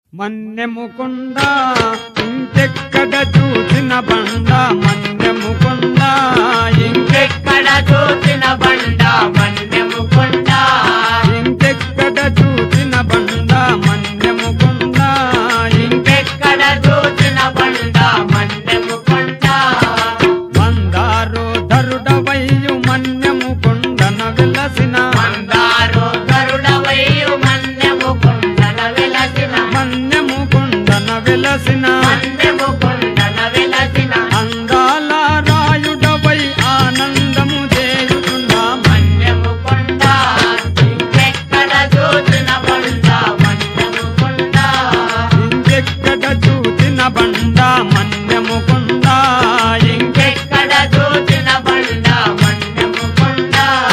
మన్నెముకుండ ఇంకెక్కడ చూసిన బండ మన్నెముకుండ ఇంకెక్కడ చూసిన బండ మన్యముకుండ ఇంకెక్కడ చూసిన బండ మన్నెముకుండ ఇంకెక్కడ చూసిన బండ మన్యముకుండ మందారు ధరుడవయ్యు మన్నెముకుండన విలసిన మందారు గరుడవయ్యు మన్యముకుండన వెలసిన మన్నెముకుండన విలసిన మన్యముకుండన వెలసిన అందాల రాయుడవై ఆనందము చేయుచున్నా మన్యముకుండ ఇంకెక్కడ చూసిన బండ మన్యముకుండ ఇంకెక్కడ చూసిన బండ మన్నెముకుండ ఇంకెక్కడ చూసిన బండ మన్యముకుండ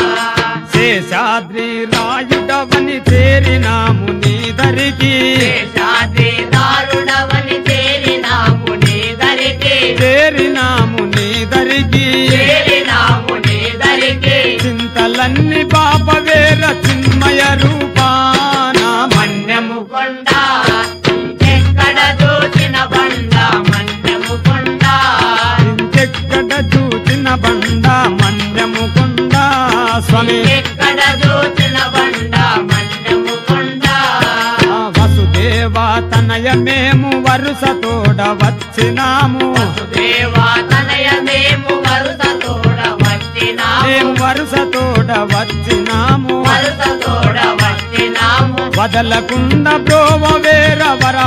శేషాద్రి రాయుడవని చేరినాము నీ దరికి శేషాద్రి దారుడవని చేరినాము నీ దరికి చేరినాము నీ దరికి చేరినాము నీ దరికి చింతలన్నీ పాపవేర చిన్మయ రూపాన మన్యము కొండ ఇంకెక్కడ చూసిన బండ మన్యముకుండ ఇంకెక్కడ చూసిన బండ మన్యముకుండ స్వామి ఎక్కడ చూసిన బండ మన్యముకుండ ఆ వసుదేవ తనయ మేము వరుస తోడ వచ్చినాము దేవా తనయ మేము వరుస తోడ వచ్చినాము మేము వరుస తోడ వచ్చినాము వరుస తోడ వచ్చినాము వదలకుండ బ్రోవ వేర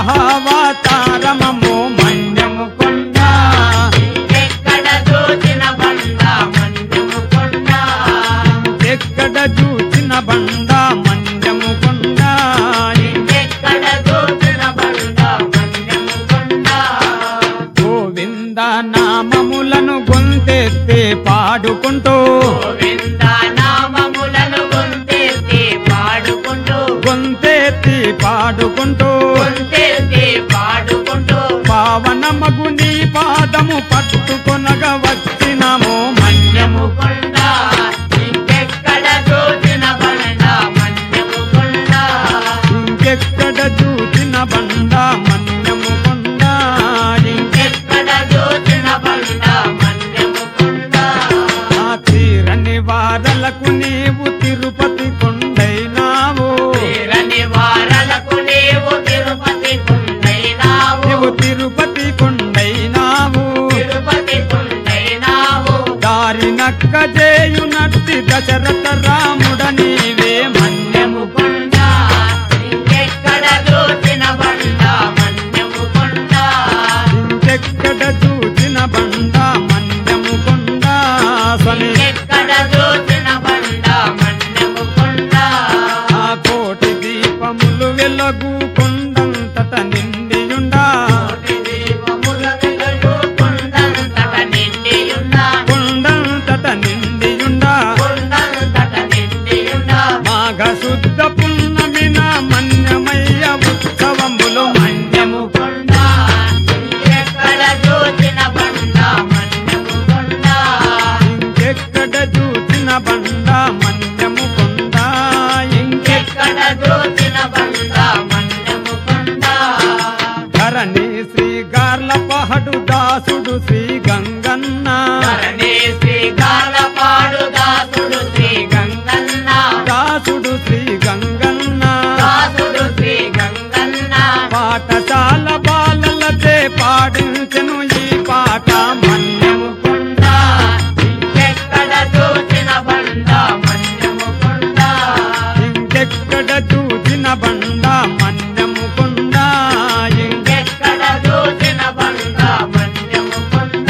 వరహావతారమము మన్యముకుండ ఎక్కడ చూసిన బండ మన్యముకుండ ఎక్కడ చూచిన బండ మన్యముకుండ ఎక్కడ చూసిన బండ మన్యముకుండ గోవింద నామములను గొంతెత్తి పాడుకుంటూ గోవింద నామములను గొంతెత్తి పాడుకుంటూ గొంతెత్తి పాడుకుంటూ గొంతెత్తి పాడుకుంటూ పావనమగు నీ పాదము పట్టుకొనగా వచ్చినాము మన్యము మన్యముకుండ ఇంకెక్కడ చూసిన బండ మన్యముకుండ ఇంకెక్కడ చూచిన బండ మన్యముకుండ ఎక్కడ చూసిన బండ మన్యముకుండ ఆ తీరని వారలకు నీవు తిరుపతి కొండైనావు తీరని వారలకు నీవు తిరుపతి కుండైనావు నీవు తిరుపతి కొండైనావు తిరుపతి కుండైనావు దారి నక్క చేయునట్టి దశరథ రాముడ నీవే మన్యము కుండ ఇంకెక్కడ చూసిన బండ మన్యముకుండ ఇంకెక్కడ చూచిన బండ మన్యముకుండ స్వామి ఎక్కడ చూసిన బండ మన్యముకుండ ఆ కోటి దీపములు వెలుగు కొండంతట నిండియుండా కోటి దీపముల వెలుగు కొండంతట నిండియున్న కొండంతట నిండియుండా కొండంతట నిండియున్న మాఘ శుద్ధ పున్నమిన మన్యమయ్య ఉత్సవములు మన్యము కొండ ఎక్కడ చూసిన బండ మన్యముకుండ ఇంకెక్కడ చూచిన బండ మన్యము కొండ ఇంకెక్కడ ఎక్కడ చూసిన బండ మన్యముకుండ ధరణి శ్రీ గార్ల పహడు దాసుడు శ్రీ గంగన్న ధరణి శ్రీ గాలపాడు దాసుడు శ్రీ గంగన్న దాసుడు శ్రీ గంగన్న దాసుడు శ్రీ గంగన్న పాఠశాల బాలలచే పాడించెను ఈ పాట మన్యము కొండ ఇంకెక్కడ చూసిన బండ మన్యముకుండ ఇంకెక్కడ చూచిన బండ మన్యము కొండ ఎక్కడ చూసిన బండ మన్యముకుండ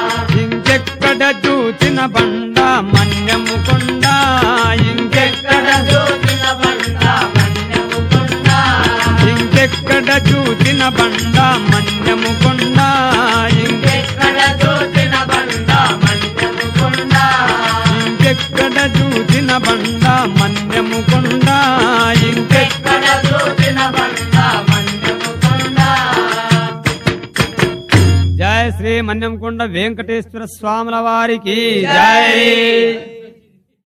ఇంకెక్కడ చూచిన బండ మన్యము కొండ ఇంకెక్కడ ఎక్కడ చూసిన బండ మన్యముకుండ ఇంకెక్కడ చూచిన బండ మన్యము కొండ ఎక్కడ చూసిన బండ మన్యముకుండ ఇంకెక్కడ చూచిన బండ మన్యము కొండ ఇంకెక్కడ ఎక్కడ చూసిన బండ మన్యముకుండ జయ శ్రీ మన్యంకొండ వెంకటేశ్వర స్వాముల వారికి జై